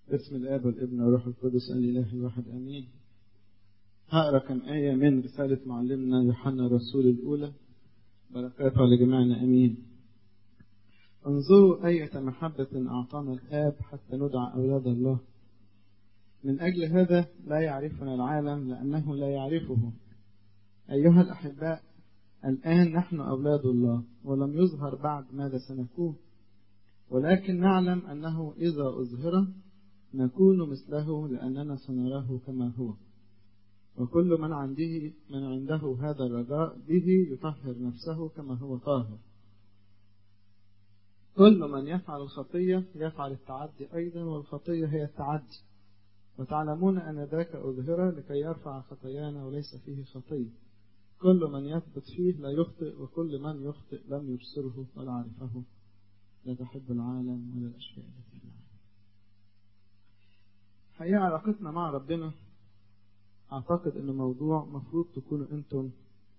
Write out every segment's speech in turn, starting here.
باسم الآب والابن والروح القدس الإله الواحد آمين هقرا كم آية من رسالة معلمنا يوحنا الرسول الأولى بركاته لجميعنا آمين انظروا أية محبة أعطانا الآب حتى ندعى أولاد الله من أجل هذا لا يعرفنا العالم لأنه لا يعرفه أيها الأحباء الآن نحن أولاد الله ولم يظهر بعد ماذا سنكون ولكن نعلم أنه إذا أظهر نكون مثله لأننا سنراه كما هو وكل من عنده من عنده هذا الرجاء به يطهر نفسه كما هو طاهر كل من يفعل الخطية يفعل التعدي أيضا والخطية هي التعدي وتعلمون أن ذاك أظهر لكي يرفع خطايانا وليس فيه خطية كل من يثبت فيه لا يخطئ وكل من يخطئ لم يبصره ولا عرفه لا تحب العالم ولا الأشياء التي في العالم حقيقة علاقتنا مع ربنا أعتقد أنه موضوع مفروض تكونوا أنتم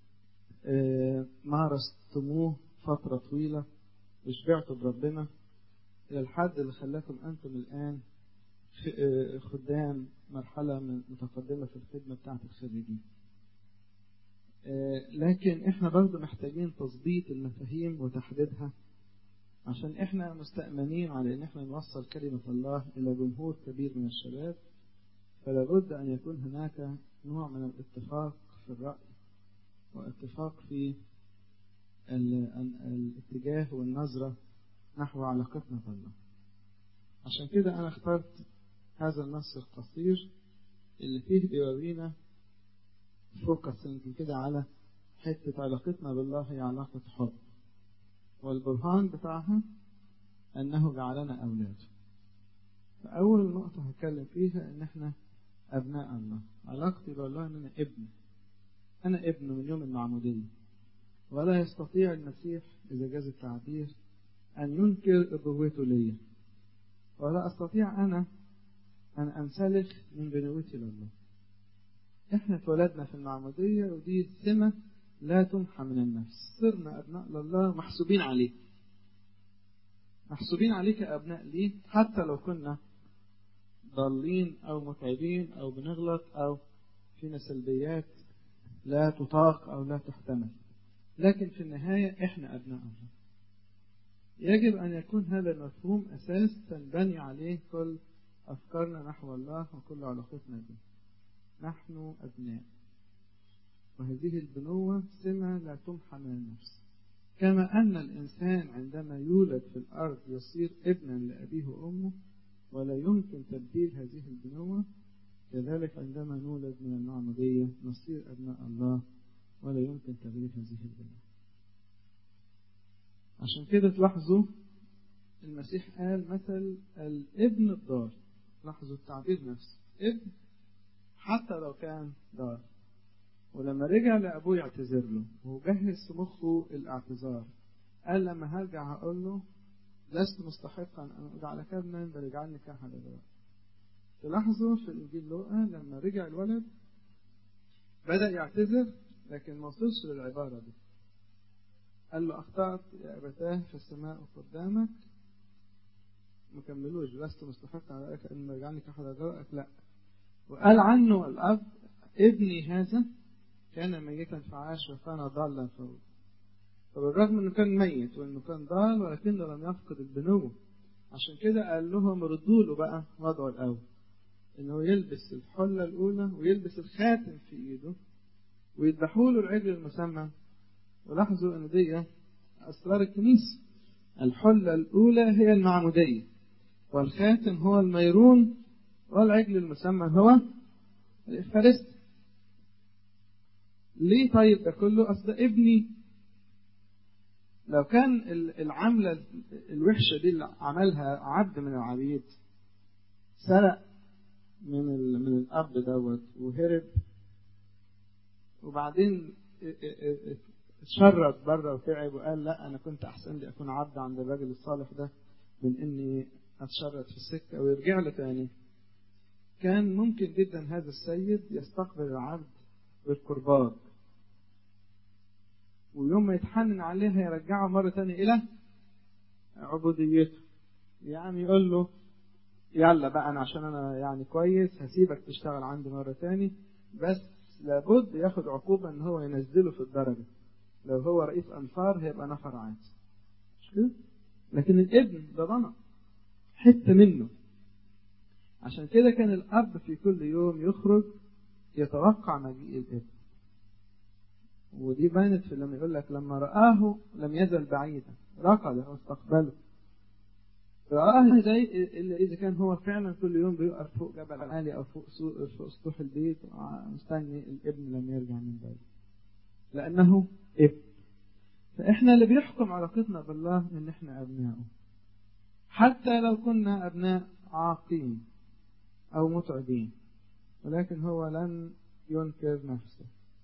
مارستموه فترة طويلة وشبعتوا بربنا إلى الحد اللي خلاكم أنتم الآن خدام مرحلة متقدمة في الخدمة بتاعة الخريجين لكن احنا برضه محتاجين تظبيط المفاهيم وتحديدها عشان احنا مستأمنين على ان احنا نوصل كلمة الله الى جمهور كبير من الشباب فلا بد ان يكون هناك نوع من الاتفاق في الرأي واتفاق في الاتجاه والنظرة نحو علاقتنا بالله عشان كده انا اخترت هذا النص القصير اللي فيه بيورينا فوكس يمكن كده على حتة علاقتنا بالله هي علاقة حب والبرهان بتاعها أنه جعلنا أولاده فأول نقطة هتكلم فيها إن إحنا أبناء الله علاقتي بالله إن أنا ابن أنا ابن من يوم المعمودية ولا يستطيع المسيح إذا جاز التعبير أن ينكر أبوته لي ولا أستطيع أنا أن أنسلخ من بنوتي لله إحنا اتولدنا في المعمودية ودي سمة لا تمحى من النفس صرنا أبناء لله محسوبين عليه محسوبين عليه كأبناء ليه حتى لو كنا ضالين أو متعبين أو بنغلط أو فينا سلبيات لا تطاق أو لا تحتمل لكن في النهاية إحنا أبناء الله يجب أن يكون هذا المفهوم أساس تنبني عليه كل أفكارنا نحو الله وكل علاقتنا به نحن أبناء وهذه البنوة سمة لا تمحى من النفس كما أن الإنسان عندما يولد في الأرض يصير ابنا لأبيه وأمه ولا يمكن تبديل هذه البنوة كذلك عندما نولد من المعمودية نصير أبناء الله ولا يمكن تغيير هذه البنوة عشان كده تلاحظوا المسيح قال مثل الابن الضار لاحظوا التعبير نفسه ابن حتى لو كان ضار ولما رجع لأبوه يعتذر له وجهز في مخه الاعتذار قال لما هرجع هقول له لست مستحقا أن أجعلك ابنا بل اجعلني كأحد أبواب تلاحظوا في الإنجيل لوقا لما رجع الولد بدأ يعتذر لكن ما وصلش للعبارة دي قال له أخطأت يا أبتاه في السماء قدامك ما كملوش لست مستحقا عليك أن يجعلني كأحد أبوابك لا وقال عنه الأب ابني هذا كان ميتا فعاش وكان ضالا فوق فبالرغم انه كان ميت وانه كان ضال ولكنه لم يفقد البنوة عشان كده قال لهم ردوا له بقى وضعه الاول انه يلبس الحلة الاولى ويلبس الخاتم في ايده ويذبحوا له العجل المسمى ولاحظوا ان دي اسرار الكنيسة الحلة الاولى هي المعمودية والخاتم هو الميرون والعجل المسمى هو الإفخارستي ليه طيب ده كله أصل ده ابني لو كان العملة الوحشة دي اللي عملها عبد من العبيد سرق من من الأب دوت وهرب وبعدين اتشرد بره وتعب وقال لا أنا كنت أحسن لي أكون عبد عند الراجل الصالح ده من إني أتشرد في السكة ويرجع له تاني كان ممكن جدا هذا السيد يستقبل العبد بالقربان ويوم ما يتحنن عليه هيرجعه مرة تانية إلى عبوديته يعني يقول له يلا بقى أنا عشان أنا يعني كويس هسيبك تشتغل عندي مرة تاني بس لابد ياخد عقوبة إن هو ينزله في الدرجة لو هو رئيس أنفار هيبقى نفر عادي مش كده؟ لكن الابن ده ضمن حتة منه عشان كده كان الأب في كل يوم يخرج يتوقع مجيء الابن ودي بانت في لما يقول لك لما رآه لم يزل بعيدا رقد واستقبله رآه زي إلا إذا كان هو فعلا كل يوم بيقف فوق جبل عالي أو فوق فوق سطوح البيت مستني الابن لما يرجع من بعيد لأنه ابن فإحنا اللي بيحكم علاقتنا بالله إن إحنا أبنائه حتى لو كنا أبناء عاقين أو متعبين ولكن هو لن ينكر نفسه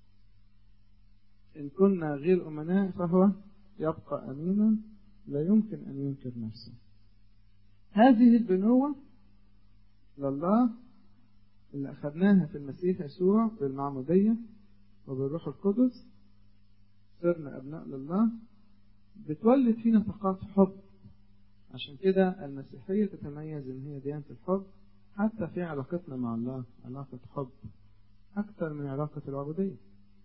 إن كنا غير أمناء فهو يبقى أمينا لا يمكن أن ينكر نفسه هذه البنوة لله اللي أخذناها في المسيح يسوع بالمعمودية وبالروح القدس صرنا أبناء لله بتولد فينا طاقات حب عشان كده المسيحية تتميز إن هي ديانة الحب حتى في علاقتنا مع الله علاقة حب أكثر من علاقة العبودية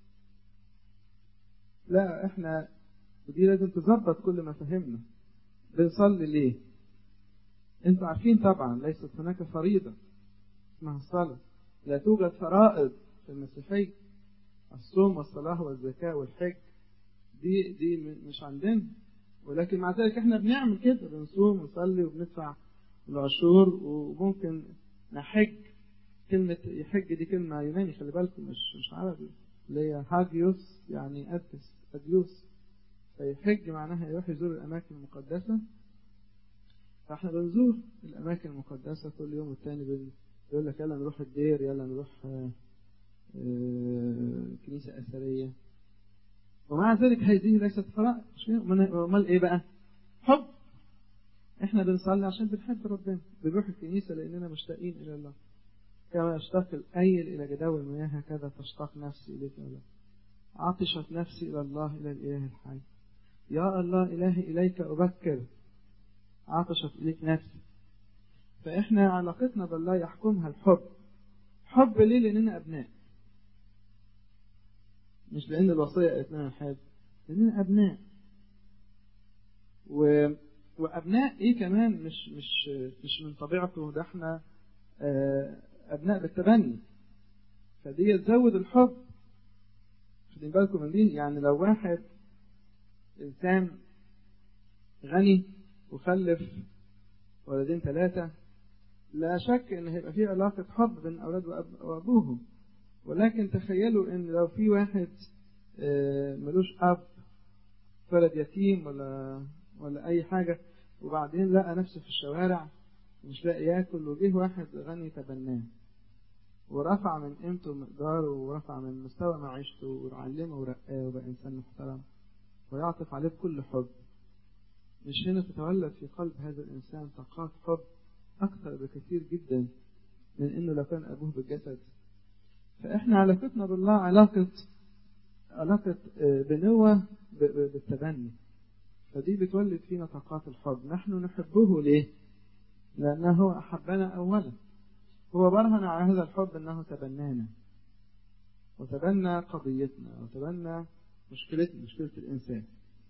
لا إحنا ودي لازم تظبط كل ما فهمنا بنصلي ليه انتوا عارفين طبعا ليست هناك فريضة اسمها الصلاة لا توجد فرائض في المسيحية الصوم والصلاة والزكاة والحج دي دي مش عندنا ولكن مع ذلك احنا بنعمل كده بنصوم ونصلي وبندفع العشور وممكن نحج كلمة يحج دي كلمة يوناني خلي بالكم مش مش عربي اللي هي هاجيوس يعني أدس أديوس فيحج معناها يروح يزور الأماكن المقدسة فاحنا بنزور الأماكن المقدسة كل يوم والتاني بيقول لك يلا نروح الدير يلا نروح كنيسة أثرية ومع ذلك هذه ليست فرائض امال ايه بقى حب احنا بنصلي عشان بنحب ربنا بنروح الكنيسة لاننا مشتاقين الى الله كما يشتاق الايل الى جداول المياه هكذا تشتاق نفسي اليك يا الله عطشت نفسي الى الله الى الاله الحي يا الله الهي اليك ابكر عطشت اليك نفسي فاحنا علاقتنا بالله يحكمها الحب حب ليه لاننا ابناء مش لأن الوصية قالت لنا نحب لأننا أبناء و... وأبناء إيه كمان مش مش مش من طبيعته ده إحنا أبناء بالتبني فدي تزود الحب خدين بالكم من دي يعني لو واحد إنسان غني وخلف ولدين ثلاثة لا شك إن هيبقى في علاقة حب بين أولاد وأبوهم ولكن تخيلوا ان لو في واحد ملوش اب ولد يتيم ولا ولا اي حاجه وبعدين لقى نفسه في الشوارع مش لاقي ياكل وجه واحد غني تبناه ورفع من قيمته ومقداره ورفع من مستوى معيشته وعلمه ورقاه وبقى انسان محترم ويعطف عليه بكل حب مش هنا تتولد في قلب هذا الانسان طاقات حب اكثر بكثير جدا من انه لو كان ابوه بالجسد فإحنا علاقتنا بالله علاقة علاقة بنوة بالتبني فدي بتولد فينا طاقات الحب نحن نحبه ليه؟ لأنه أحبنا أولا هو برهن على هذا الحب أنه تبنانا وتبنى قضيتنا وتبنى مشكلتنا مشكلة الإنسان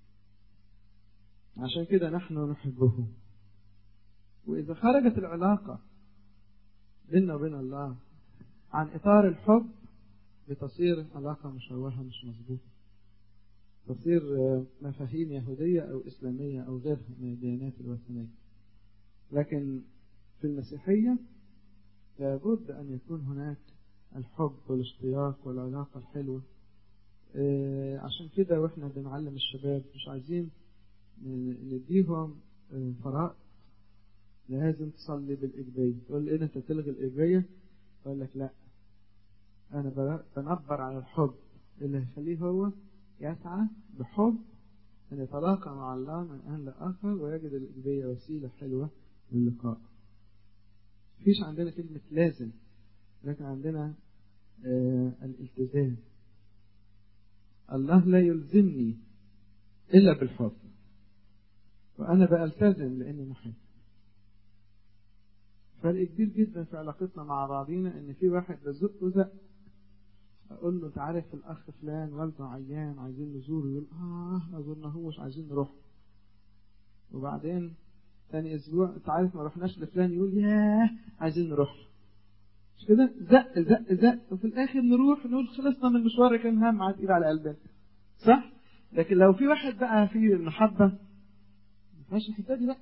عشان كده نحن نحبه وإذا خرجت العلاقة بيننا وبين الله عن إطار الحب بتصير علاقة مشوهة مش مظبوطة تصير مفاهيم يهودية أو إسلامية أو غيرها من الديانات الوثنية لكن في المسيحية لابد أن يكون هناك الحب والاشتياق والعلاقة الحلوة عشان كده واحنا بنعلم الشباب مش عايزين نديهم فرائض لازم تصلي بالإيجابية تقول لي إيه أنت تلغي الإيجابية أقول لك لا أنا بنبر على الحب اللي هيخليه هو يسعى بحب أن يتلاقى مع الله من آن لآخر ويجد الإيجابية وسيلة حلوة للقاء مفيش عندنا كلمة لازم لكن عندنا آه الالتزام الله لا يلزمني إلا بالحب وأنا بألتزم لأني محب فرق كبير جدا في علاقتنا مع بعضينا ان في واحد بزق وزق اقول له انت عارف الاخ فلان والده عيان عايزين نزوره يقول اه ما زرناهوش عايزين نروح وبعدين ثاني اسبوع انت عارف ما رحناش لفلان يقول ياه عايزين نروح مش كده زق زق زق وفي الاخر نروح نقول خلصنا من المشوار كان هم عاد على قلبنا صح لكن لو في واحد بقى في المحبه ما فيهاش الحته دي بقى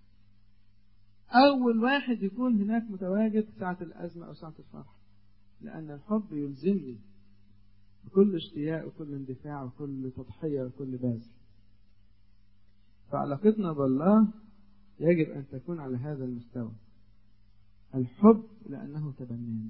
أول واحد يكون هناك متواجد ساعة الأزمة أو ساعة الفرح لأن الحب يلزمني بكل اشتياق وكل اندفاع وكل تضحية وكل باذل فعلاقتنا بالله يجب أن تكون على هذا المستوى الحب لأنه تبنانا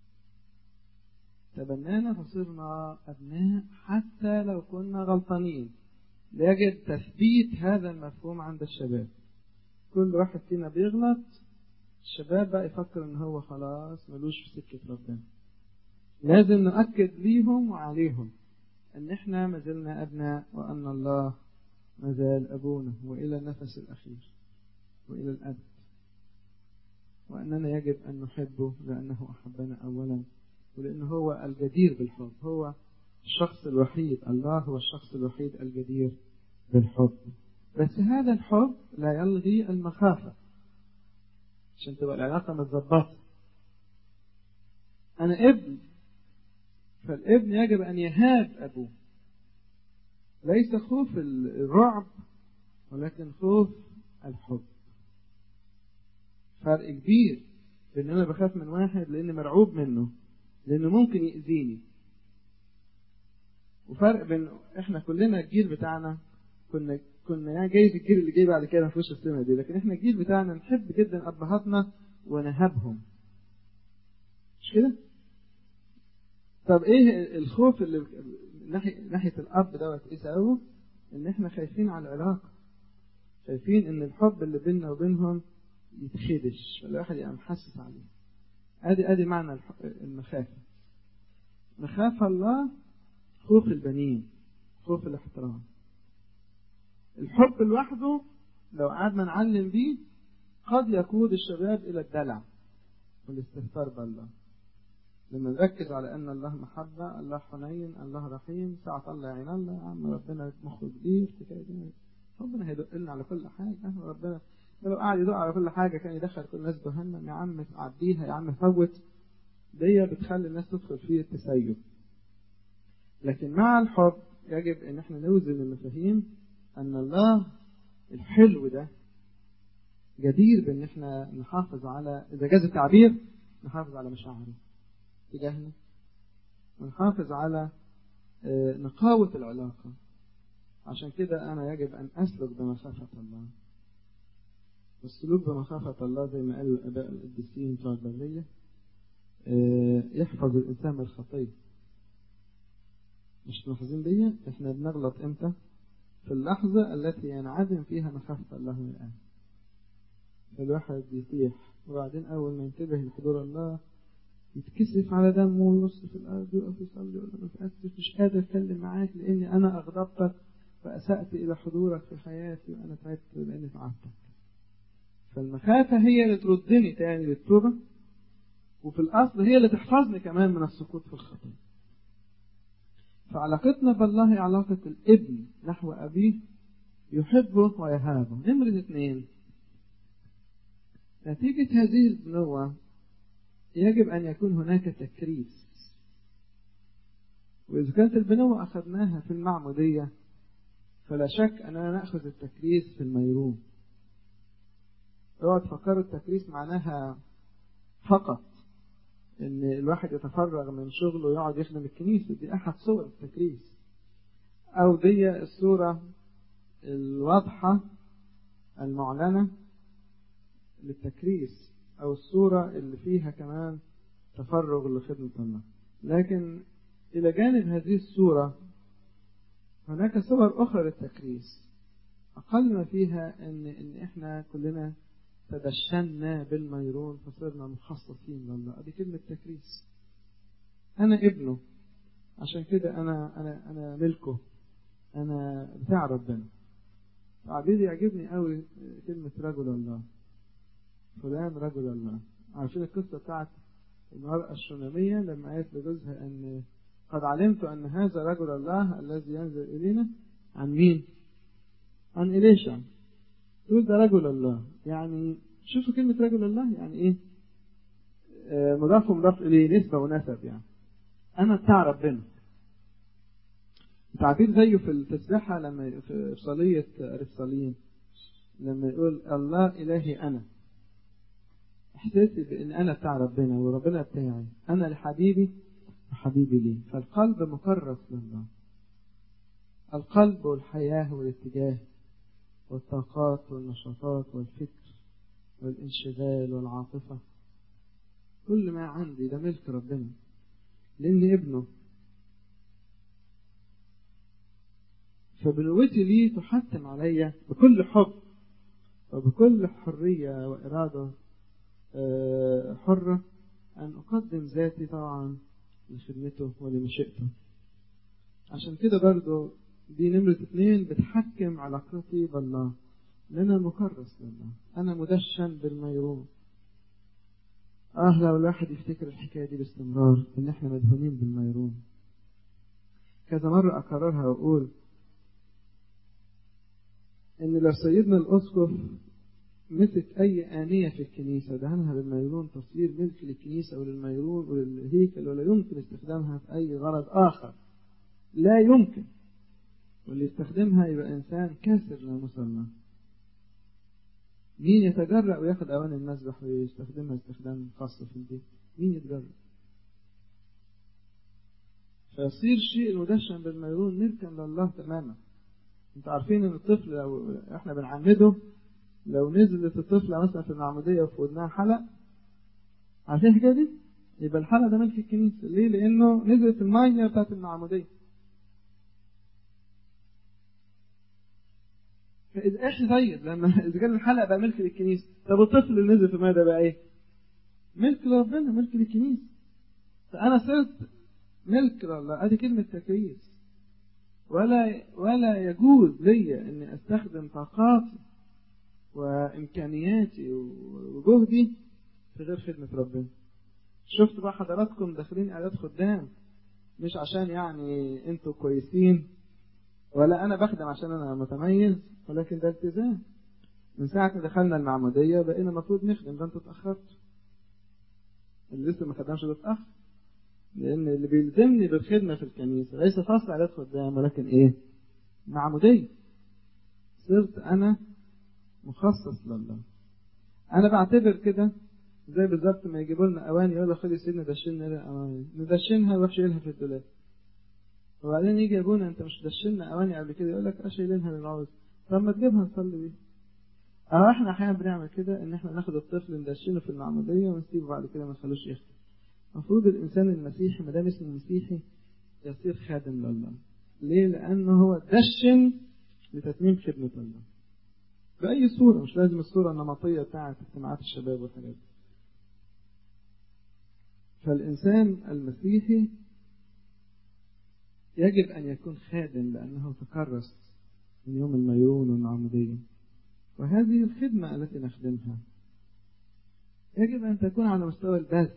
تبنانا فصرنا أبناء حتى لو كنا غلطانين يجب تثبيت هذا المفهوم عند الشباب كل واحد فينا بيغلط الشباب بقى يفكر ان هو خلاص ملوش في سكة ربنا لازم نؤكد ليهم وعليهم ان احنا ما زلنا ابناء وان الله ما زال ابونا والى النفس الاخير والى الابد واننا يجب ان نحبه لانه احبنا اولا ولانه هو الجدير بالحب هو الشخص الوحيد الله هو الشخص الوحيد الجدير بالحب بس هذا الحب لا يلغي المخافة عشان تبقى العلاقة متظبطة أنا ابن فالابن يجب أن يهاب أبوه ليس خوف الرعب ولكن خوف الحب فرق كبير بين أنا بخاف من واحد لأني مرعوب منه لأنه ممكن يأذيني وفرق بين احنا كلنا الجيل بتاعنا كنا كنا يعني جايز الجيل اللي جاي بعد كده ما فيهوش السمه دي لكن احنا الجيل بتاعنا نحب جدا ابهاتنا ونهبهم مش كده؟ طب ايه الخوف اللي ناحيه ناحيه الاب دوت ايه سببه؟ ان احنا خايفين على العلاقه خايفين ان الحب اللي بيننا وبينهم يتخدش الواحد يبقى محسس عليه ادي ادي معنى المخافه مخافه الله خوف البنين خوف الاحترام الحب لوحده لو قعدنا نعلم بيه قد يقود الشباب إلى الدلع والاستهتار بالله لما نركز على أن الله محبة الله حنين الله رحيم ساعة الله يعين الله يا عم ربنا مخه كبير ربنا هيدق لنا على كل حاجة ربنا لو قعد يدق على كل حاجة كان يدخل كل الناس جهنم يا عم عديها يا عم فوت دي بتخلي الناس تدخل في التسيب لكن مع الحب يجب ان احنا نوزن المفاهيم أن الله الحلو ده جدير بأن احنا نحافظ على إذا جاز التعبير نحافظ على مشاعره تجاهنا ونحافظ على نقاوة العلاقة عشان كده أنا يجب أن أسلك بمخافة الله والسلوك بمخافة الله زي ما قالوا الآباء القديسين بتوع البرية يحفظ الإنسان من الخطية مش ملاحظين دي احنا بنغلط امتى في اللحظة التي ينعدم فيها مخافة الله من الآن الواحد يطيح وبعدين أول ما ينتبه لحضور الله يتكسف على دمه ويبص في الأرض ويقف يصلي يقول أنا متأسف مش قادر أتكلم معاك لأني أنا أغضبتك فأسأت إلى حضورك في حياتي وأنا تعبت لأني تعبتك فالمخافة هي اللي تردني تاني للتوبة وفي الأصل هي اللي تحفظني كمان من السقوط في الخطية فعلاقتنا بالله هي علاقة الابن نحو أبيه يحبه ويهابه نمرة اثنين نتيجة هذه البنوة يجب أن يكون هناك تكريس وإذا كانت البنوة أخذناها في المعمودية فلا شك أننا نأخذ التكريس في الميروم اوعوا تفكروا التكريس معناها فقط ان الواحد يتفرغ من شغله ويقعد يخدم الكنيسة دي احد صور التكريس او دي الصورة الواضحة المعلنة للتكريس او الصورة اللي فيها كمان تفرغ لخدمة الله لكن الى جانب هذه الصورة هناك صور اخرى للتكريس اقل ما فيها ان ان احنا كلنا تدشنا بالميرون فصرنا مخصصين لله دي كلمة تكريس أنا ابنه عشان كده أنا أنا أنا ملكه أنا بتاع ربنا عبيد يعجبني قوي كلمة رجل الله فلان رجل الله عارفين القصة بتاعت المرأة الشونامية لما قالت لجوزها أن قد علمت أن هذا رجل الله الذي ينزل إلينا عن مين؟ عن إليشع تقول ده رجل الله يعني شوفوا كلمة رجل الله يعني إيه؟ آه مضاف ومضاف إليه نسبة ونسب يعني أنا بتاع ربنا تعبير زيه في التسبيحة لما في صلية أرسالين لما يقول الله إلهي أنا إحساسي بأن أنا بتاع ربنا وربنا بتاعي أنا لحبيبي وحبيبي لي فالقلب مكرس لله القلب والحياة والاتجاه والطاقات والنشاطات والفكر والانشغال والعاطفة كل ما عندي ده ملك ربنا لأني ابنه فبنوتي ليه تحتم عليا بكل حب وبكل حرية وإرادة حرة أن أقدم ذاتي طبعا لخدمته ولمشيئته عشان كده برضو دي نمرة اثنين بتحكم علاقتي بالله إن أنا مكرس لله أنا مدشن بالميرون آه لو الواحد يفتكر الحكاية دي باستمرار إن إحنا مدهونين بالميرون كذا مرة أكررها وأقول إن لو سيدنا الأسقف مسك أي آنية في الكنيسة دهنها بالميرون تصوير ملك للكنيسة وللميرون وللهيكل ولا يمكن استخدامها في أي غرض آخر لا يمكن واللي يستخدمها يبقى إنسان كاسر لناموس الله مين يتجرأ وياخد أواني المسبح ويستخدمها استخدام خاص في البيت مين يتجرأ فيصير شيء المدشن بالميرون ملكا لله تماما انتوا عارفين ان الطفل لو احنا بنعمده لو نزلت الطفلة مثلا في المعمودية وفي ودنها حلق عارفين الحكاية دي؟ يبقى الحلق ده ملك الكنيسة ليه؟ لأنه نزلت المية بتاعت المعمودية فإذا إيش طيب لما إذا كان الحلق بقى ملك للكنيسة طب الطفل اللي نزل في المية ده بقى إيه؟ ملك لربنا ملك للكنيسة فأنا صرت ملك لله أدي كلمة تكريس ولا ولا يجوز لي إني أستخدم طاقاتي وإمكانياتي وجهدي في غير خدمة ربنا شفت بقى حضراتكم داخلين إعداد خدام مش عشان يعني انتوا كويسين ولا أنا بخدم عشان أنا متميز ولكن ده التزام من ساعة ما دخلنا المعمودية بقينا المفروض نخدم ده انتوا اتأخرتوا اللي لسه ما خدمش ده اتأخر لأن اللي بيلزمني بالخدمة في الكنيسة ليس فصل إعداد خدام ولكن إيه؟ معمودية صرت أنا مخصص لله انا بعتبر كده زي بالظبط ما يجيبوا لنا اواني يقول لك خدي سيدنا دشنا لها اواني ندشنها وروح شايلها في الدولاب وبعدين يجي ابونا انت مش دشنا اواني قبل كده يقول لك اشيلينها للعوز طب ما تجيبها نصلي بيها اه احنا احيانا بنعمل كده ان احنا ناخد الطفل ندشنه في المعموديه ونسيبه بعد كده ما نخلوش يخدم المفروض الانسان المسيحي ما دام اسمه مسيحي يصير خادم لله ليه لانه هو دشن لتتميم خدمه الله بأي صورة مش لازم الصورة النمطية بتاعت اجتماعات الشباب والحاجات دي فالإنسان المسيحي يجب أن يكون خادم لأنه تكرس من يوم الميرون والمعمودية وهذه الخدمة التي نخدمها يجب أن تكون على مستوى البذل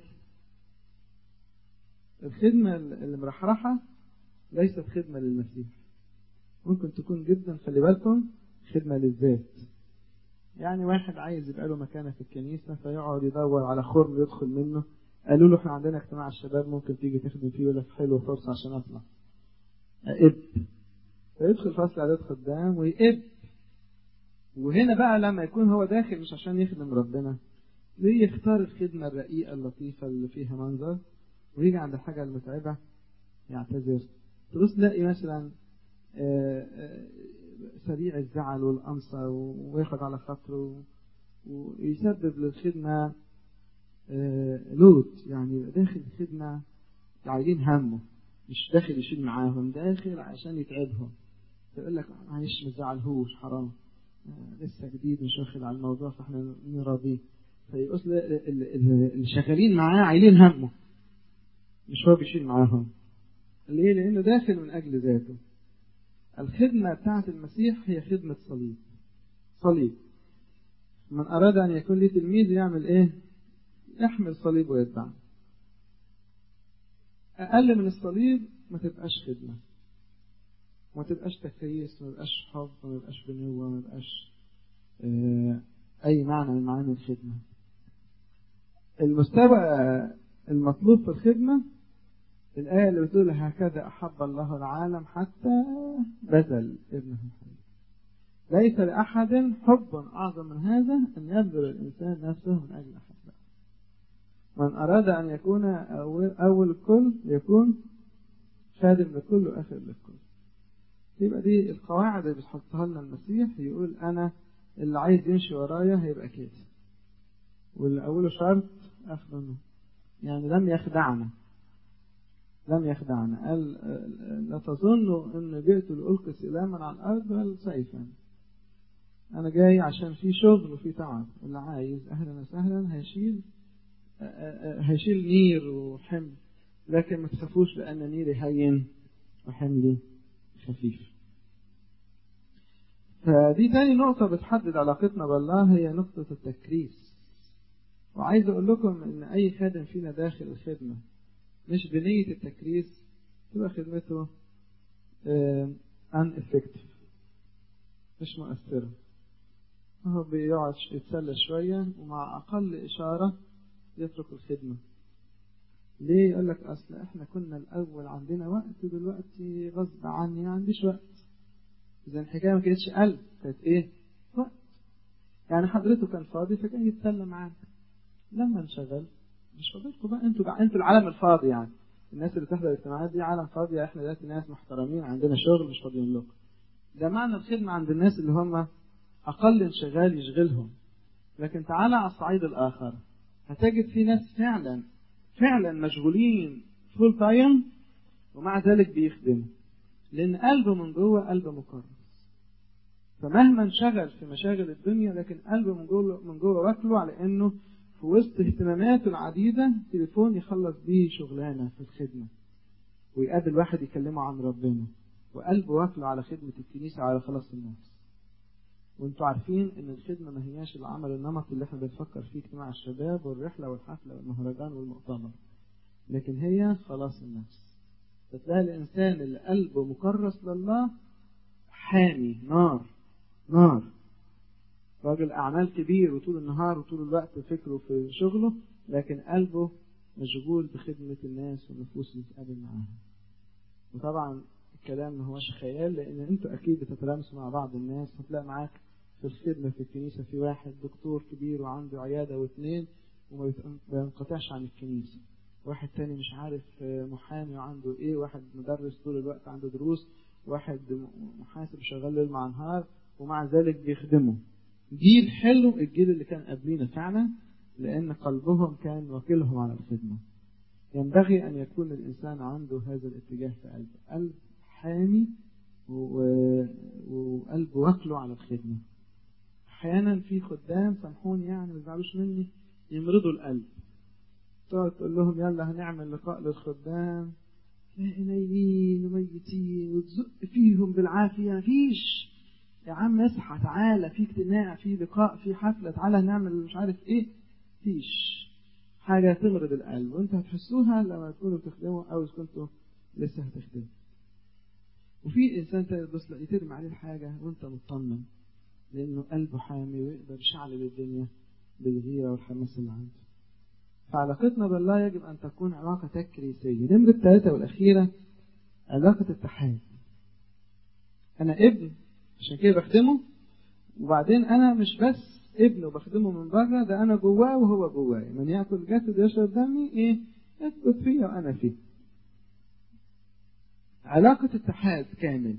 الخدمة المرحرحة ليست خدمة للمسيح ممكن تكون جدا خلي بالكم خدمة للذات يعني واحد عايز يبقى له مكانة في الكنيسة فيقعد يدور على خرم يدخل منه قالوا له احنا عندنا اجتماع الشباب ممكن تيجي تخدم فيه يقول لك حلو فرصة عشان اطلع أقب فيدخل فصل اعداد خدام ويقب وهنا بقى لما يكون هو داخل مش عشان يخدم ربنا ليه يختار الخدمة الرقيقة اللطيفة اللي فيها منظر ويجي عند الحاجة المتعبة يعتذر تبص تلاقي مثلا سريع الزعل والأنصة وياخد على خاطره ويسبب للخدمة لود يعني داخل الخدمة عايزين همه مش داخل يشيل معاهم داخل عشان يتعبهم فيقول لك معلش ما تزعلهوش حرام لسه جديد مش واخد على الموضوع فاحنا نراضيه فيقول اللي شغالين معاه عايلين همه مش هو بيشيل معاهم ليه؟ لأنه داخل من أجل ذاته الخدمة بتاعة المسيح هي خدمة صليب صليب من أراد أن يكون لي تلميذ يعمل إيه؟ احمل صليب ويتبعني أقل من الصليب ما تبقاش خدمة ما تبقاش تكريس ما تبقاش حب ما تبقاش بنوة ما تبقاش اه أي معنى من معاني الخدمة المستوى المطلوب في الخدمة الآية اللي بتقول هكذا أحب الله العالم حتى بذل ابنه الحبيب ليس لأحد حب أعظم من هذا أن يبذل الإنسان نفسه من أجل أحبه من أراد أن يكون أول, أول الكل يكون خادم للكل وآخر للكل يبقى دي القواعد اللي بتحطها لنا المسيح يقول أنا اللي عايز يمشي ورايا هيبقى كده واللي أوله شرط آخره منه يعني لم يخدعنا لم يخدعنا قال لا تظنوا أن جئت لألقي سلاما على الأرض بل سيفا أنا جاي عشان في شغل وفي تعب اللي عايز أهلا وسهلا هيشيل هيشيل نير وحمل لكن ما تخافوش لأن نيري هين وحملي خفيف فدي تاني نقطة بتحدد علاقتنا بالله هي نقطة التكريس وعايز أقول لكم إن أي خادم فينا داخل الخدمة مش بنية التكريس تبقى خدمته ان افكتيف مش مؤثرة هو بيقعد يتسلى شوية ومع أقل إشارة يترك الخدمة ليه يقول لك أصل إحنا كنا الأول عندنا وقت ودلوقتي غصب عني ما عنديش وقت إذا الحكاية ما كانتش قلب كانت إيه؟ وقت يعني حضرته كان فاضي فكان يتسلى معانا لما انشغل مش فاضلكم بقى انتوا بقى انتوا العالم الفاضي يعني الناس اللي بتحضر الاجتماعات دي عالم فاضي احنا دلوقتي ناس محترمين عندنا شغل مش فاضيين لكم ده معنى الخدمة عند الناس اللي هم أقل انشغال يشغلهم لكن تعالى على الصعيد الآخر هتجد في ناس فعلا فعلا مشغولين فول تايم ومع ذلك بيخدموا لأن قلبه من جوه قلب مكرس فمهما انشغل في مشاغل الدنيا لكن قلبه من جوه من جوه واكله على إنه في وسط اهتماماته العديدة تليفون يخلص بيه شغلانة في الخدمة ويقابل واحد يكلمه عن ربنا وقلبه واكله على خدمة الكنيسة على خلاص الناس وانتوا عارفين ان الخدمة ما هياش العمل النمطي اللي احنا بنفكر فيه اجتماع الشباب والرحلة والحفلة والمهرجان والمؤتمر لكن هي خلاص النفس فتلاقي الانسان اللي قلبه مكرس لله حامي نار نار راجل أعمال كبير وطول النهار وطول الوقت فكره في شغله لكن قلبه مشغول بخدمة الناس والنفوس اللي بيتقابل معاها وطبعا الكلام ما هوش خيال لأن أنتوا أكيد بتتلامسوا مع بعض الناس هتلاقي معاك في الخدمة في الكنيسة في واحد دكتور كبير وعنده عيادة واثنين وما بينقطعش عن الكنيسة واحد تاني مش عارف محامي وعنده ايه واحد مدرس طول الوقت عنده دروس واحد محاسب شغال ليل مع نهار ومع ذلك بيخدمه جيل حلو الجيل اللي كان قبلينا فعلا لأن قلبهم كان وكيلهم على الخدمة ينبغي أن يكون الإنسان عنده هذا الاتجاه في قلبه قلب حامي وقلب وكله على الخدمة أحيانا في خدام سامحوني يعني ما تزعلوش مني يمرضوا القلب تقعد تقول لهم يلا هنعمل لقاء للخدام تلاقي نايمين وميتين وتزق فيهم بالعافية مفيش يا عم اصحى تعالى في اجتماع في لقاء في حفلة تعالى نعمل مش عارف ايه فيش حاجة تمرض القلب وانت هتحسوها لما تكونوا بتخدموا او اذا كنتوا لسه هتخدموا وفي انسان تاني تبص لا ترمي عليه الحاجة وانت مطمن لانه قلبه حامي ويقدر يشعل الدنيا بالغيرة والحماس اللي عنده فعلاقتنا بالله يجب ان تكون علاقة تكريسية نمرة الثالثة والاخيرة علاقة اتحاد انا ابن عشان كده بخدمه وبعدين انا مش بس ابنه بخدمه من بره ده انا جواه وهو جواي من ياكل جسد يشرب دمي ايه يثبت فيا وانا فيه علاقة اتحاد كامل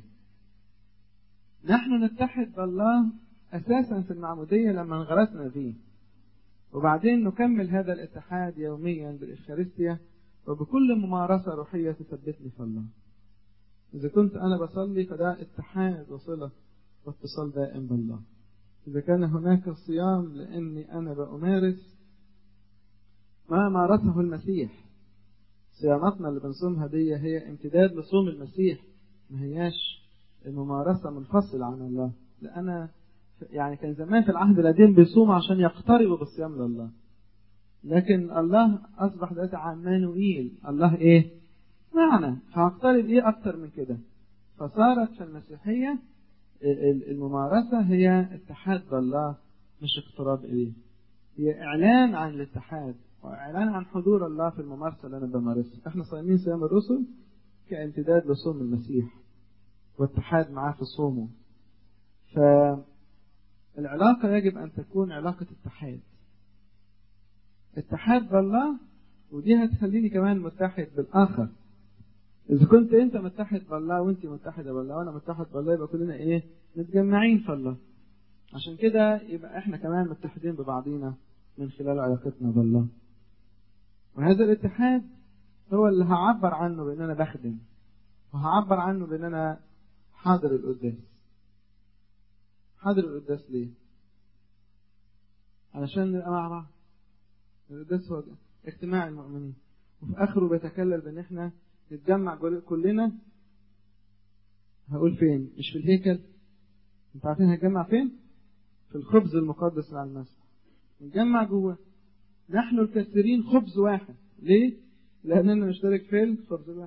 نحن نتحد بالله اساسا في المعمودية لما انغرسنا فيه وبعدين نكمل هذا الاتحاد يوميا بالإفخارستيا وبكل ممارسة روحية تثبتني في الله إذا كنت أنا بصلي فده اتحاد وصلة واتصال دائم بالله إذا كان هناك صيام لأني أنا بأمارس ما مارسه المسيح صياماتنا اللي بنصومها دي هي امتداد لصوم المسيح ما هياش الممارسة منفصلة عن الله لأنا يعني كان زمان في العهد القديم بيصوموا عشان يقتربوا بالصيام لله لكن الله أصبح دلوقتي عمانوئيل الله إيه؟ معنى فهقترب إيه أكتر من كده فصارت في المسيحية الممارسة هي اتحاد بالله مش اقتراب إليه هي إعلان عن الاتحاد وإعلان عن حضور الله في الممارسة اللي أنا بمارسها إحنا صايمين صيام الرسل كامتداد لصوم المسيح والاتحاد معاه في صومه فالعلاقة يجب أن تكون علاقة اتحاد اتحاد بالله ودي هتخليني كمان متحد بالآخر إذا كنت أنت متحد بالله وأنت متحدة بالله وأنا متحد بالله يبقى كلنا إيه؟ متجمعين في الله. عشان كده يبقى إحنا كمان متحدين ببعضينا من خلال علاقتنا بالله. وهذا الاتحاد هو اللي هعبر عنه بأن أنا بخدم. وهعبر عنه بأن أنا حاضر القداس. حاضر القداس ليه؟ علشان نبقى مع بعض. القداس هو اجتماع المؤمنين. وفي آخره بيتكلل بأن إحنا نتجمع كلنا هقول فين مش في الهيكل انتوا عارفين هنتجمع فين في الخبز المقدس على المسبح نتجمع جوه نحن الكثيرين خبز واحد ليه لاننا نشترك في الخبز الواحد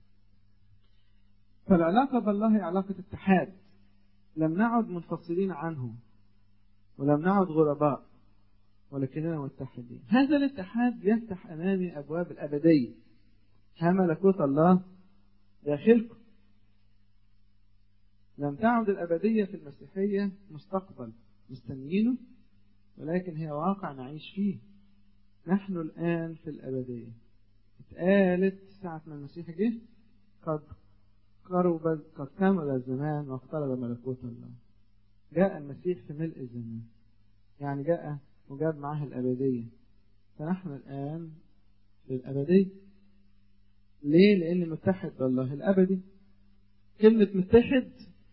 فالعلاقة بالله هي علاقة اتحاد لم نعد منفصلين عنه ولم نعد غرباء ولكننا متحدين هذا الاتحاد يفتح أمامي أبواب الأبدية ها ملكوت الله داخلكم لم تعد الأبدية في المسيحية مستقبل مستنيينه ولكن هي واقع نعيش فيه نحن الآن في الأبدية اتقالت ساعة ما المسيح جه قد قرب قد كمل الزمان واقترب ملكوت الله جاء المسيح في ملء الزمان يعني جاء وجاب معاه الأبدية فنحن الآن في الأبدية ليه؟ لأن متحد بالله الأبدي كلمة متحد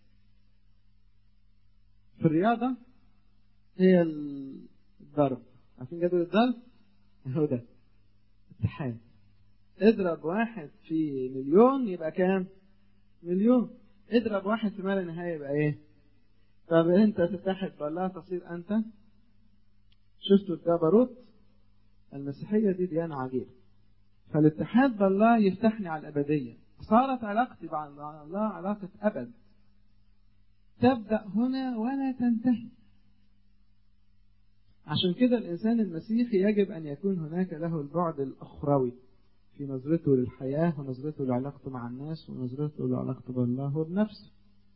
في الرياضة هي الضرب عارفين جدول الضرب؟ هو ده اتحاد اضرب واحد في مليون يبقى كام؟ مليون اضرب واحد في ما لا نهاية يبقى ايه؟ طب انت تتحد بالله تصير انت شفتوا الجبروت المسيحية دي ديانة عجيبة فالاتحاد بالله يفتحني على الأبدية صارت علاقتي مع الله علاقة أبد تبدأ هنا ولا تنتهي عشان كده الإنسان المسيحي يجب أن يكون هناك له البعد الأخروي في نظرته للحياة ونظرته لعلاقته مع الناس ونظرته لعلاقته بالله وبنفسه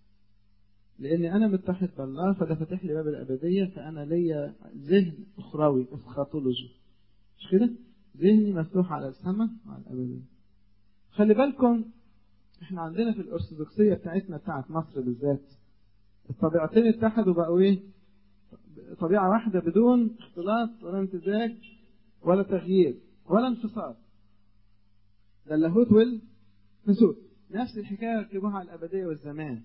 لأني أنا متحد بالله فده فتح لي باب الأبدية فأنا ليا ذهن أخروي اسخاتولوجي مش كده؟ ذهني مفتوح على السماء وعلى الأبدية خلي بالكم احنا عندنا في الأرثوذكسية بتاعتنا بتاعت مصر بالذات الطبيعتين اتحدوا بقوا ايه؟ طبيعة واحدة بدون اختلاط ولا امتزاج ولا تغيير ولا انفصال ده اللاهوت والنسوت نفس الحكاية ركبوها على الأبدية والزمان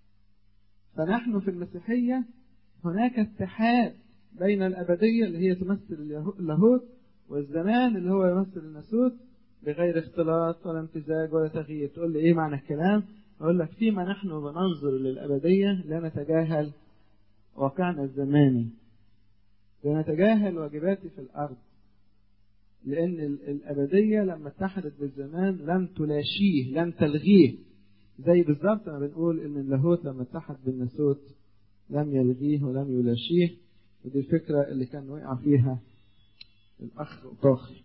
فنحن في المسيحية هناك اتحاد بين الأبدية اللي هي تمثل اللاهوت والزمان اللي هو يمثل الناسوت بغير اختلاط ولا امتزاج ولا تغيير تقول لي ايه معنى الكلام اقول لك فيما نحن بننظر للأبدية لا نتجاهل واقعنا الزماني لا نتجاهل واجباتي في الأرض لأن الأبدية لما اتحدت بالزمان لم تلاشيه لم تلغيه زي بالظبط ما بنقول إن اللاهوت لما اتحد بالناسوت لم يلغيه ولم يلاشيه ودي الفكرة اللي كان وقع فيها الأخ أطاخي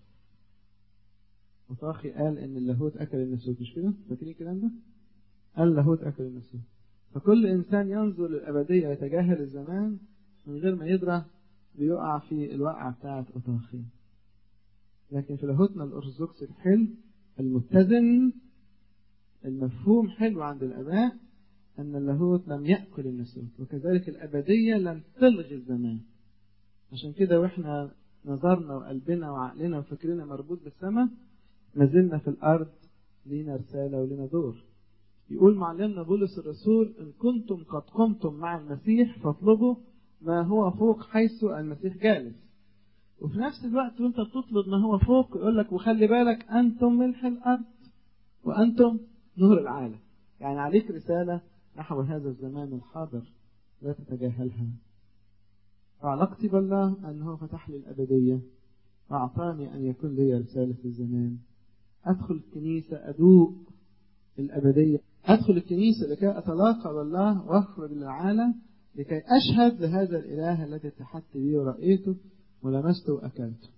أطاخي قال إن اللاهوت أكل الناسوت مش كده؟ فاكرين الكلام ده؟ قال اللاهوت أكل الناسوت فكل إنسان ينظر للأبدية ويتجاهل الزمان من غير ما يدرى بيقع في الوقعة بتاعة أطاخي لكن في لاهوتنا الأرثوذكسي الحلو المتزن المفهوم حلو عند الآباء أن اللاهوت لم يأكل الناسوت وكذلك الأبدية لم تلغي الزمان عشان كده وإحنا نظرنا وقلبنا وعقلنا وفكرنا مربوط بالسماء ما زلنا في الأرض لينا رسالة ولينا دور يقول معلمنا بولس الرسول إن كنتم قد قمتم مع المسيح فاطلبوا ما هو فوق حيث المسيح جالس وفي نفس الوقت وانت بتطلب ما هو فوق يقول لك وخلي بالك أنتم ملح الأرض وأنتم نور العالم يعني عليك رسالة نحو هذا الزمان الحاضر لا تتجاهلها فعلاقتي بالله أنه فتح لي الأبدية وأعطاني أن يكون لي رسالة في الزمان أدخل الكنيسة أدوق الأبدية أدخل الكنيسة لكي أتلاقى بالله وأخرج للعالم لكي أشهد لهذا الإله الذي اتحدت به ورأيته ولمسته وأكلته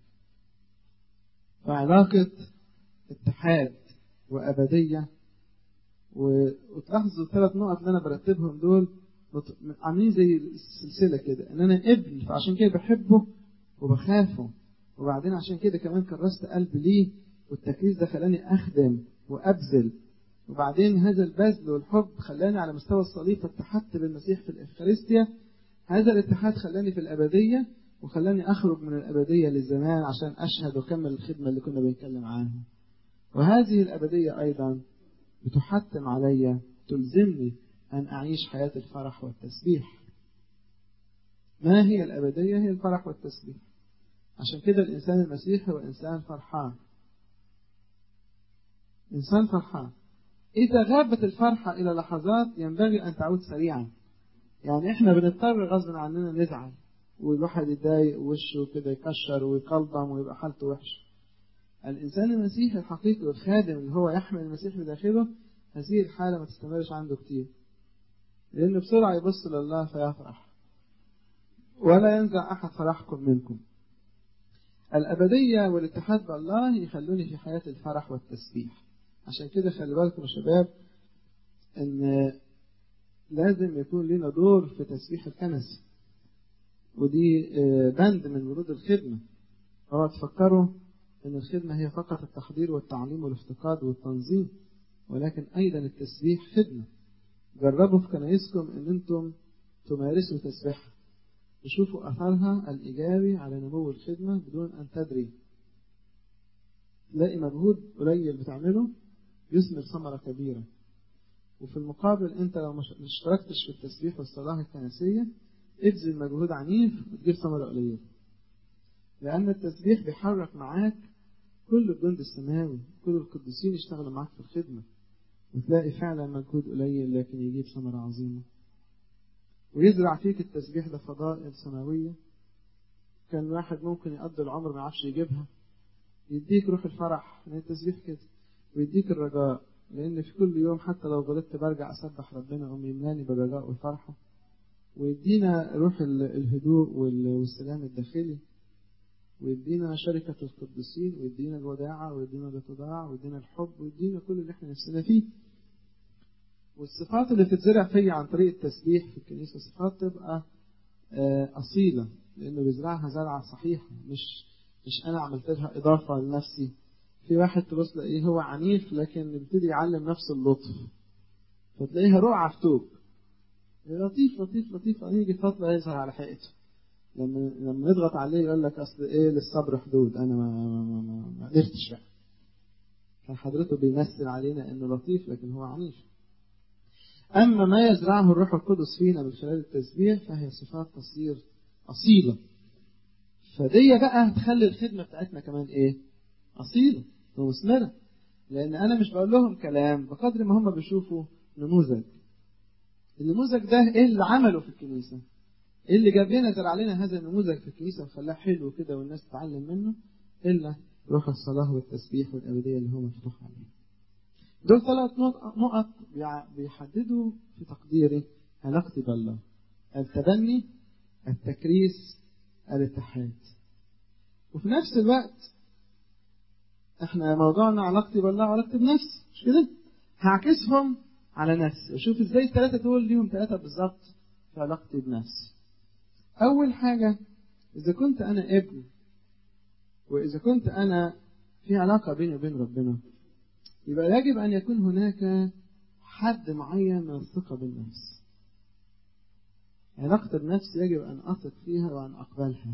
فعلاقة اتحاد وأبدية وتلاحظوا الثلاث نقط اللي أنا برتبهم دول عاملين زي السلسلة كده إن أنا ابن فعشان كده بحبه وبخافه وبعدين عشان كده كمان كرست قلبي ليه والتكريس ده خلاني أخدم وأبذل وبعدين هذا البذل والحب خلاني على مستوى الصليب فاتحدت بالمسيح في الإفخارستيا هذا الاتحاد خلاني في الأبدية وخلاني أخرج من الأبدية للزمان عشان أشهد وأكمل الخدمة اللي كنا بنتكلم عنها وهذه الأبدية أيضا بتحتم علي تلزمني أن أعيش حياة الفرح والتسبيح ما هي الأبدية هي الفرح والتسبيح عشان كده الإنسان المسيحي هو إنسان فرحان إنسان فرحان إذا غابت الفرحة إلى لحظات ينبغي أن تعود سريعا يعني إحنا بنضطر غصب عننا نزعل والواحد يتضايق ووشه كده يكشر ويقلطم ويبقى حالته وحشة الإنسان المسيحي الحقيقي والخادم اللي هو يحمل المسيح بداخله هذه الحالة ما تستمرش عنده كتير لأنه بسرعة يبص لله فيفرح ولا ينزع أحد فرحكم منكم الأبدية والاتحاد بالله يخلوني في حياة الفرح والتسبيح عشان كده خلي بالكم يا شباب ان لازم يكون لنا دور في تسبيح الكنسة ودي بند من ورود الخدمة هو تفكروا ان الخدمة هي فقط التحضير والتعليم والافتقاد والتنظيم ولكن ايضا التسبيح خدمة جربوا في كنايسكم ان انتم تمارسوا تسبيحها تشوفوا اثرها الايجابي على نمو الخدمة بدون ان تدري تلاقي مجهود قليل بتعمله يثمر ثمرة كبيرة وفي المقابل انت لو مش اشتركتش في التسبيح والصلاة الكنسية ابذل مجهود عنيف وتجيب ثمرة قليلة لأن التسبيح بيحرك معاك كل الجند السماوي كل القديسين يشتغلوا معاك في الخدمة وتلاقي فعلا مجهود قليل لكن يجيب ثمرة عظيمة ويزرع فيك التسبيح ده فضائل سماوية كان الواحد ممكن يقضي العمر ما يعرفش يجيبها يديك روح الفرح من التسبيح كده ويديك الرجاء لأن في كل يوم حتى لو غلطت برجع أسبح ربنا أم يملاني بالرجاء والفرحة ويدينا روح الهدوء والسلام الداخلي ويدينا شركة القديسين ويدينا الوداعة ويدينا الاتضاع ويدينا الحب ويدينا كل اللي احنا نفسنا فيه والصفات اللي بتتزرع فيا عن طريق التسبيح في الكنيسة صفات تبقى أصيلة لأنه بيزرعها زرعة صحيحة مش مش أنا عملت لها إضافة لنفسي في واحد تبص تلاقيه هو عنيف لكن يبتدي يعلم نفسه اللطف فتلاقيها رقعة في توب لطيف لطيف لطيف يجي فترة يظهر على حقيقته لما لما نضغط عليه يقول لك اصل ايه للصبر حدود انا ما ما ما, ما, ما قدرتش بقى فحضرته بيمثل علينا انه لطيف لكن هو عنيف اما ما يزرعه الروح القدس فينا من خلال التسبيح فهي صفات تصير اصيله فدي بقى هتخلي الخدمه بتاعتنا كمان ايه اصيله ومثمره لان انا مش بقول لهم كلام بقدر ما هم بيشوفوا نموذج النموذج ده ايه اللي عمله في الكنيسه ايه اللي جاب لنا زرع لنا هذا النموذج في الكنيسه وخلاه حلو كده والناس تتعلم منه الا روح الصلاه والتسبيح والابديه اللي هو مفتوح عليه دول ثلاث نقط بيحددوا في تقديري علاقتي بالله التبني التكريس الاتحاد وفي نفس الوقت احنا موضوعنا علاقتي بالله وعلاقتي بنفسي مش كده هعكسهم على نفسي وشوف ازاي الثلاثه دول ليهم ثلاثه بالظبط في علاقتي بنفسي اول حاجه اذا كنت انا ابن واذا كنت انا في علاقه بيني وبين ربنا يبقى يجب ان يكون هناك حد معين من الثقه بالنفس علاقتي بنفسي يجب ان اثق فيها وان اقبلها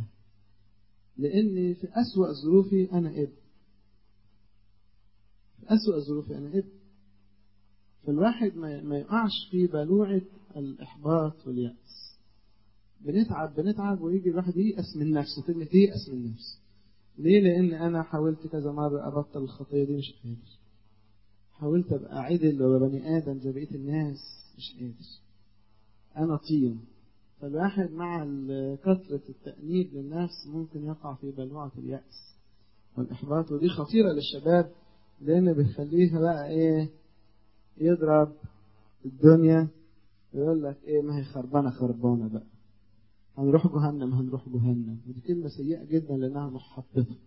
لاني في اسوا ظروفي انا ابن في اسوا ظروفي انا ابن فالواحد ما يقعش في بلوعة الإحباط واليأس بنتعب بنتعب ويجي الواحد ييأس من نفسه كلمة ييأس من نفسه ليه؟ لأن أنا حاولت كذا مرة أبطل الخطية دي مش قادر حاولت أبقى عدل وأبقى بني آدم زي بقية الناس مش قادر أنا طين فالواحد مع كثرة التأنيب للنفس ممكن يقع في بلوعة اليأس والإحباط ودي خطيرة للشباب لأن بيخليها بقى إيه يضرب الدنيا يقول لك إيه ما هي خربانة خربانة بقى هنروح جهنم هنروح جهنم ودي كلمة سيئة جدا لأنها محبطة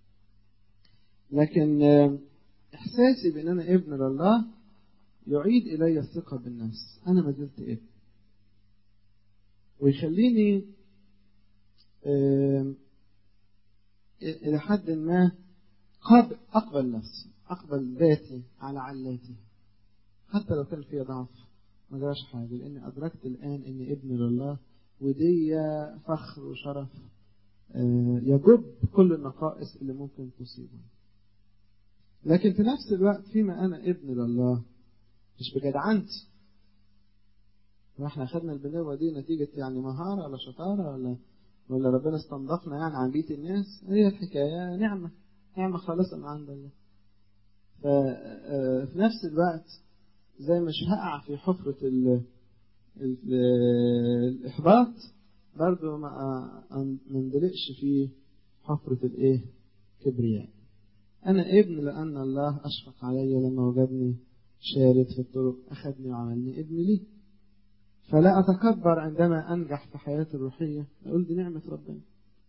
لكن إحساسي بأن أنا ابن لله يعيد إلي الثقة بالنفس أنا ما زلت ابن ويخليني إلى حد ما قد أقبل نفسي أقبل ذاتي على علاتي حتى لو كان فيها ضعف ما جراش حاجة لأني أدركت الآن إني ابن لله ودي فخر وشرف يجب كل النقائص اللي ممكن تصيبني لكن في نفس الوقت فيما أنا ابن لله مش بجدعنتي واحنا أخذنا البنوة دي نتيجة يعني مهارة ولا شطارة ولا ولا ربنا استنضفنا يعني عن بيت الناس هي الحكاية نعمة نعمة خالصة من عند الله ففي نفس الوقت زي مش هقع في حفرة ال ال الإحباط برضو ما نندلقش في حفرة الإيه كبرياء أنا ابن لأن الله أشفق علي لما وجدني شارد في الطرق أخذني وعملني ابن لي فلا أتكبر عندما أنجح في حياتي الروحية أقول دي نعمة ربنا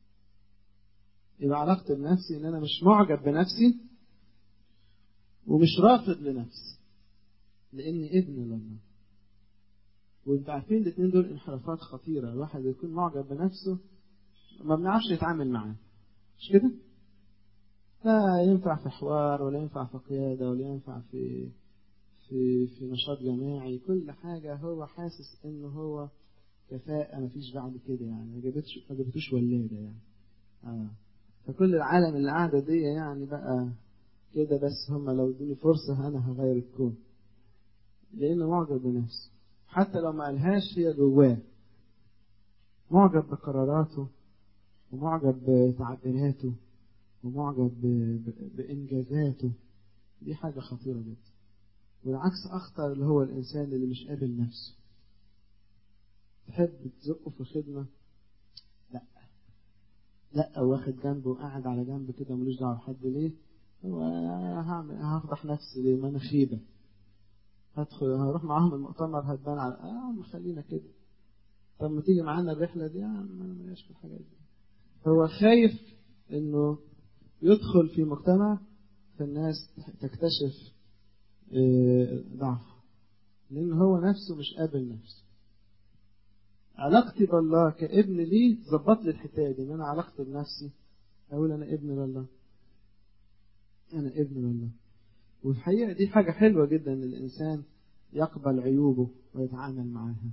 يبقى علاقتي بنفسي إن أنا مش معجب بنفسي ومش رافض لنفسي لأني ابن لله وانتوا عارفين الاثنين دول انحرافات خطيرة الواحد يكون معجب بنفسه ما بنعرفش يتعامل معاه مش كده؟ لا ينفع في حوار ولا ينفع في قيادة ولا ينفع في في في نشاط جماعي كل حاجة هو حاسس انه هو كفاءة مفيش بعد كده يعني ما جابتش ما جابتوش ولادة يعني اه فكل العالم اللي قاعدة دي يعني بقى كده بس هم لو ادوني فرصة انا هغير الكون لانه معجب بنفسه حتى لو ما قالهاش هي جواه معجب بقراراته ومعجب بتعبيراته ومعجب بإنجازاته دي حاجة خطيرة جدا والعكس أخطر اللي هو الإنسان اللي مش قابل نفسه تحب تزقه في خدمة لا لا واخد جنبه وقاعد على جنب كده ملوش دعوة بحد ليه هو هعمل هفضح نفسي ليه ما أنا خيبة هدخل هروح معاهم المؤتمر هتبان على اه خلينا كده طب ما تيجي معانا الرحلة دي يا عم أنا ماليش في الحاجات دي هو خايف إنه يدخل في مجتمع فالناس تكتشف ضعفه لأن هو نفسه مش قابل نفسه علاقتي بالله كابن لي ظبط لي الحكايه دي ان انا علاقتي بنفسي اقول انا ابن لله انا ابن لله والحقيقه دي حاجه حلوه جدا ان الانسان يقبل عيوبه ويتعامل معاها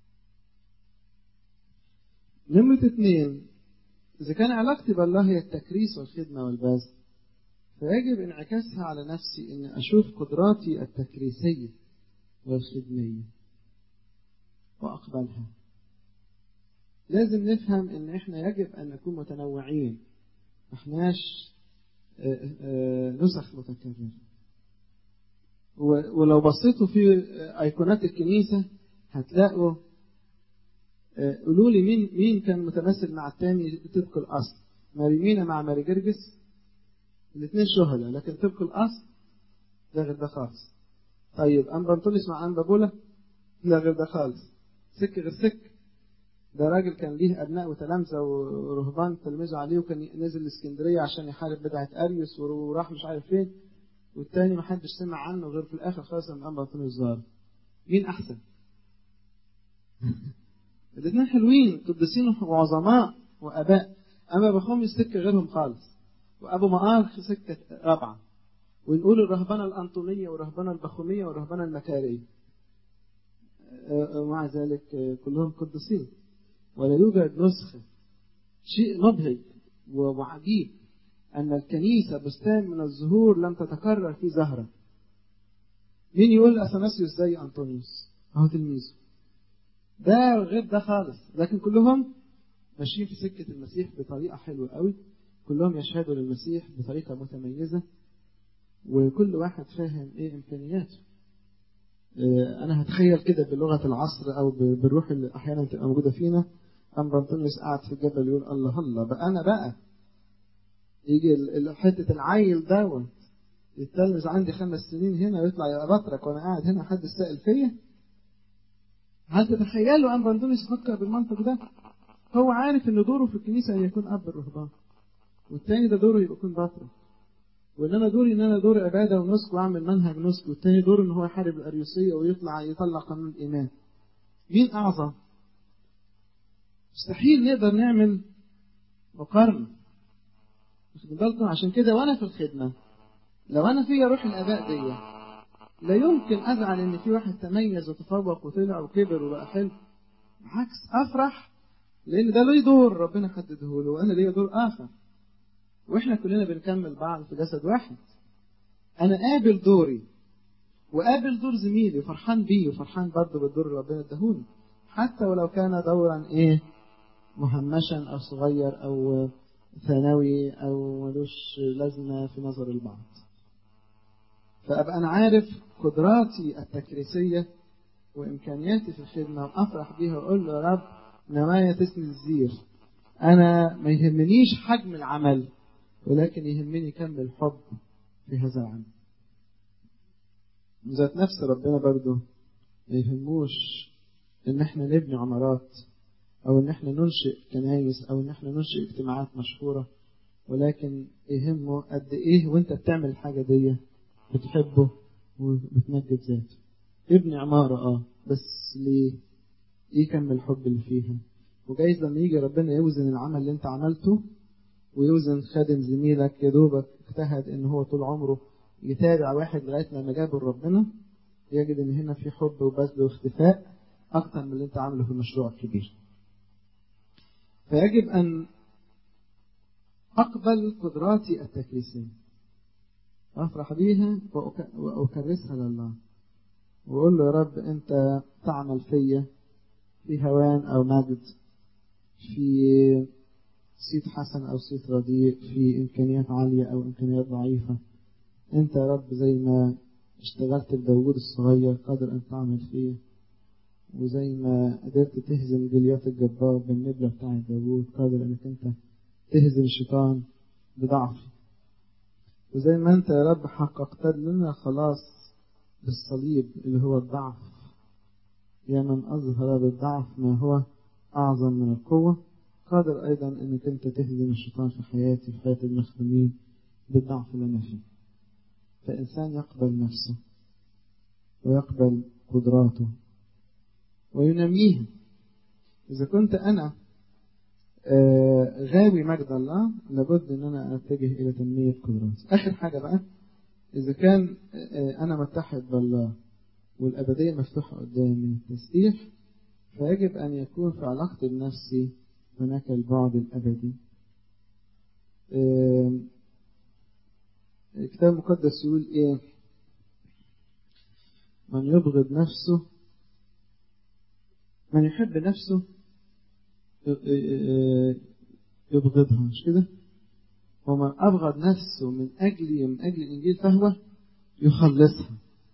نمرة اثنين إذا كان علاقتي بالله هي التكريس والخدمة والبذل فيجب انعكاسها على نفسي أن أشوف قدراتي التكريسية والخدمية وأقبلها لازم نفهم أن إحنا يجب أن نكون متنوعين ما احناش نسخ متكررة ولو بصيتوا في أيقونات الكنيسة هتلاقوا قولوا لي مين مين كان متماثل مع الثاني طبق الأصل ماري مينا مع ماري جرجس الاثنين شهداء لكن طبق الأصل ده غير ده خالص طيب أنبا أنطونيوس مع أنبا بولا ده غير ده خالص سك غير سك ده راجل كان ليه أبناء وتلامذة ورهبان تلمذوا عليه وكان نزل الإسكندرية عشان يحارب بدعة أريوس وراح مش عارف فين والتاني ما حدش سمع عنه غير في الآخر خالص من أنبا أنطونيوس الظاهر مين أحسن؟ الاثنين حلوين قديسين وعظماء واباء اما بخوم سكه غيرهم خالص وابو مقار في سكه رابعه ونقول الرهبنه الانطونيه والرهبنه البخوميه والرهبنه المكاريه ومع ذلك كلهم قديسين ولا يوجد نسخه شيء مبهج وعجيب ان الكنيسه بستان من الزهور لم تتكرر في زهره مين يقول اثناسيوس زي انطونيوس اهو تلميذه ده غير ده خالص لكن كلهم ماشيين في سكة المسيح بطريقة حلوة قوي كلهم يشهدوا للمسيح بطريقة متميزة وكل واحد فاهم ايه امكانياته انا هتخيل كده بلغة العصر او بالروح اللي احيانا تبقى موجودة فينا ام بنطلس قاعد في الجبل يقول الله الله بقى انا بقى يجي حتة العيل دوت يتلمذ عندي خمس سنين هنا ويطلع يبقى بطرك وانا قاعد هنا حد سائل فيا هل تتخيلوا ان بندونس يفكر بالمنطق ده هو عارف ان دوره في الكنيسه ان يكون اب الرهبان والتاني ده دوره يبقى يكون بطرك وان انا دوري ان انا دور عباده ونسك واعمل منهج نسك والتاني دوره ان هو يحارب الاريوسيه ويطلع يطلع قانون الايمان مين اعظم مستحيل نقدر نعمل مقارنه واخد بالكم عشان كده وانا في الخدمه لو انا فيا روح الاباء دي لا يمكن ازعل ان في واحد تميز وتفوق وطلع وكبر وبقى حلو بالعكس افرح لان ده ليه دور ربنا حدده له وانا ليا دور اخر واحنا كلنا بنكمل بعض في جسد واحد انا قابل دوري وقابل دور زميلي وفرحان بيه وفرحان برضه بالدور اللي ربنا اداهوني حتى ولو كان دورا ايه مهمشا او صغير او ثانوي او ملوش لازمه في نظر البعض فابقى انا عارف قدراتي التكريسيه وامكانياتي في الخدمه وافرح بيها واقول له يا رب نوايا تسند الزير انا ما يهمنيش حجم العمل ولكن يهمني كم الحب في هذا العمل ذات نفس ربنا برضه ما يهموش ان احنا نبني عمارات او ان احنا ننشئ كنايس او ان احنا ننشئ اجتماعات مشهورة ولكن يهمه قد ايه وانت بتعمل الحاجة دي بتحبه وبتمجد ذاته ابني عمارة اه بس ليه ايه كم الحب اللي فيها وجايز لما يجي ربنا يوزن العمل اللي انت عملته ويوزن خادم زميلك يا دوبك اجتهد ان هو طول عمره يتابع واحد لغايه لما جابه لربنا يجد ان هنا في حب وبذل واختفاء اكتر من اللي انت عامله في المشروع الكبير. فيجب ان اقبل قدراتي التكريسيه وافرح بيها واكرسها لله واقول له يا رب انت تعمل فيا في هوان او مجد في صيت حسن أو صيت رديء في إمكانيات عالية أو إمكانيات ضعيفة أنت يا رب زي ما اشتغلت بداوود الصغير قادر أن تعمل فيه وزي ما قدرت تهزم جليات الجبار بالنبلة بتاع داوود قادر أنك أنت تهزم الشيطان بضعفي وزي ما أنت يا رب حققت لنا خلاص بالصليب اللي هو الضعف يا من أظهر بالضعف ما هو أعظم من القوة قادر أيضا أنك أنت تهزم الشيطان في حياتي في حياة المخدومين بالضعف اللي أنا فيه فإنسان يقبل نفسه ويقبل قدراته وينميها إذا كنت أنا غاوي مجد الله لابد أن أنا أتجه إلى تنمية قدراتي آخر حاجة بقى إذا كان أنا متحد بالله والأبدية مفتوحة قدامي التسبيح فيجب أن يكون في علاقتي بنفسي هناك البعد الأبدي الكتاب المقدس يقول إيه من يبغض نفسه من يحب نفسه يبغضها مش كده ومن أبغض نفسه من أجلي من أجل الإنجيل فهو يخلصها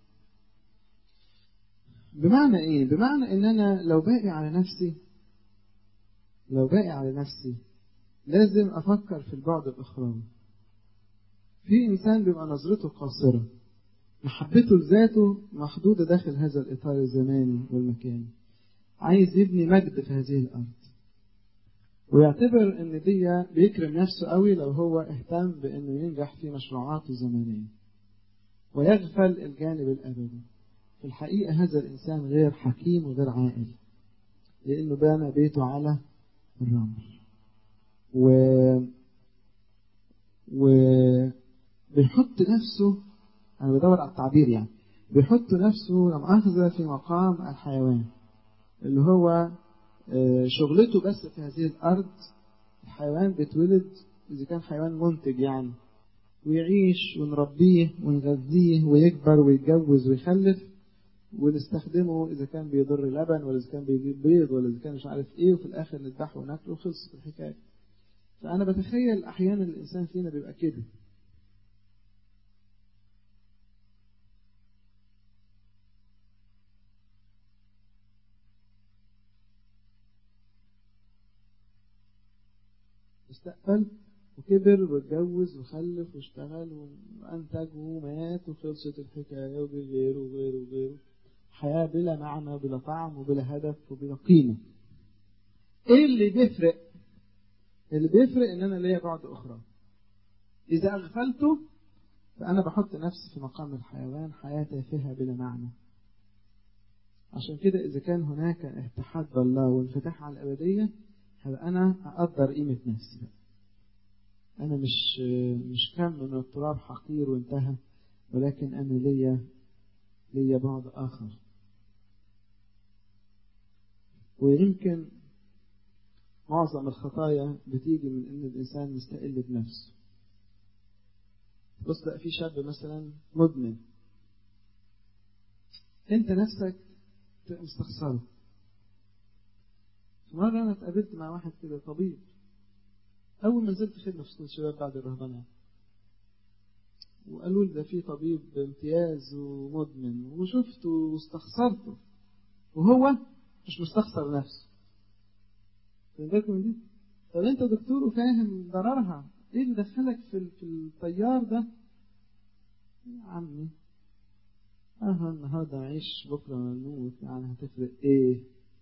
بمعنى إيه بمعنى إن أنا لو باقي على نفسي لو باقي على نفسي لازم أفكر في البعد الأخروي في إنسان بيبقى نظرته قاصرة محبته لذاته محدودة داخل هذا الإطار الزماني والمكاني عايز يبني مجد في هذه الأرض ويعتبر إن دي بيكرم نفسه قوي لو هو اهتم بإنه ينجح في مشروعاته الزمنية ويغفل الجانب الأبدي في الحقيقة هذا الإنسان غير حكيم وغير عاقل لأنه بنى بيته على الرمل و و بيحط نفسه أنا بدور على التعبير يعني بيحط نفسه لما أخذ في مقام الحيوان اللي هو شغلته بس في هذه الأرض الحيوان بيتولد إذا كان حيوان منتج يعني ويعيش ونربيه ونغذيه ويكبر ويتجوز ويخلف ونستخدمه إذا كان بيضر لبن ولا إذا كان بيجيب بيض ولا إذا كان مش عارف إيه وفي الآخر نذبحه وناكله وخلصت الحكاية. فأنا بتخيل أحيانا الإنسان فينا بيبقى كده. مستقبل وكبر واتجوز وخلف واشتغل وانتج ومات وخلصت الحكايه وغيره وغيره وغيره حياه بلا معنى وبلا طعم وبلا هدف وبلا قيمه ايه اللي بيفرق اللي بيفرق ان انا ليا بعد اخرى اذا اغفلته فانا بحط نفسي في مقام الحيوان حياه تافهه بلا معنى عشان كده اذا كان هناك اتحاد بالله وانفتاح على الابديه هبقى انا اقدر قيمه نفسي بقى. انا مش مش كم من التراب حقير وانتهى ولكن انا ليا ليا بعد اخر ويمكن معظم الخطايا بتيجي من ان الانسان مستقل بنفسه بص بقى في شاب مثلا مدمن انت نفسك تبقى مستخسره مرة أنا اتقابلت مع واحد كده طبيب أول ما نزلت خدمة في سكول الشباب بعد الرهبنة وقالوا لي ده في طبيب بامتياز ومدمن وشفته واستخسرته وهو مش مستخسر نفسه خد بالكم من دي؟ طب أنت دكتور وفاهم ضررها إيه اللي دخلك في في التيار ده؟ يا عمي اه النهارده عيش بكره نموت يعني هتفرق ايه؟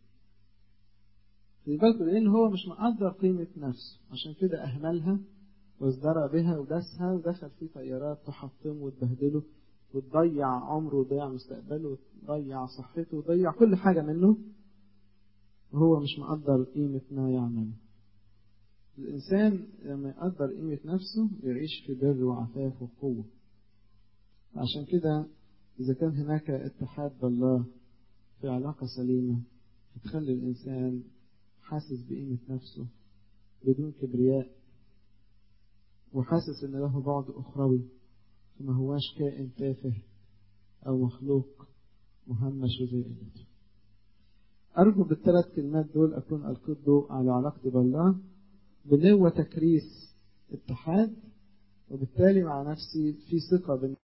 في بالكم لان هو مش مقدر قيمه نفسه عشان كده اهملها وازدرى بها وداسها ودخل في طيارات تحطمه وتبهدله وتضيع عمره وتضيع مستقبله وتضيع صحته وتضيع كل حاجه منه وهو مش مقدر قيمه ما يعمله الإنسان لما يقدر قيمة نفسه يعيش في بر وعفاف وقوة عشان كده إذا كان هناك اتحاد بالله في علاقة سليمة بتخلي الإنسان حاسس بقيمة نفسه بدون كبرياء وحاسس إن له بعد أخروي فما هواش كائن تافه أو مخلوق مهمش وزي قلته أرجو بالثلاث كلمات دول أكون ألقيت ضوء على علاقتي بالله بنوة تكريس اتحاد وبالتالي مع نفسي في ثقة